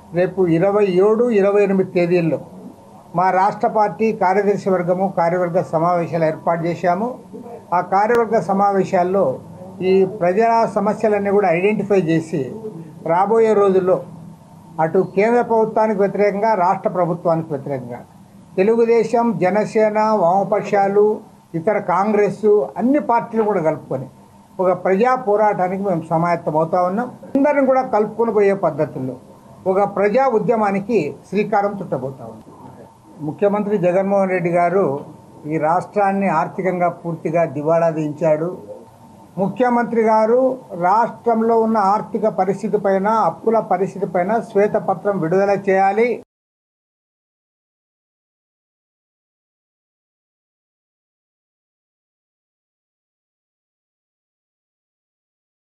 రేపు ఇరవై ఏడు ఇరవై ఎనిమిది తేదీల్లో మా రాష్ట్ర పార్టీ కార్యదర్శి వర్గము కార్యవర్గ సమావేశాలు ఏర్పాటు చేశాము ఆ కార్యవర్గ సమావేశాల్లో ఈ ప్రజా సమస్యలన్నీ కూడా ఐడెంటిఫై చేసి రాబోయే రోజుల్లో అటు కేంద్ర ప్రభుత్వానికి వ్యతిరేకంగా రాష్ట్ర ప్రభుత్వానికి వ్యతిరేకంగా తెలుగుదేశం జనసేన వామపక్షాలు ఇతర కాంగ్రెస్ అన్ని పార్టీలు కూడా కలుపుకొని ఒక ప్రజా పోరాటానికి మేము సమాయత్తం అవుతా ఉన్నాం అందరిని కూడా కలుపుకొని పోయే పద్ధతుల్లో ఒక ప్రజా ఉద్యమానికి శ్రీకారం చుట్టబోతా ఉన్నాం ముఖ్యమంత్రి జగన్మోహన్ రెడ్డి గారు ఈ రాష్ట్రాన్ని ఆర్థికంగా పూర్తిగా దివాళా దించాడు ముఖ్యమంత్రి గారు రాష్ట్రంలో ఉన్న ఆర్థిక పరిస్థితి పైన అప్పుల పరిస్థితి పైన శ్వేతపత్రం విడుదల చేయాలి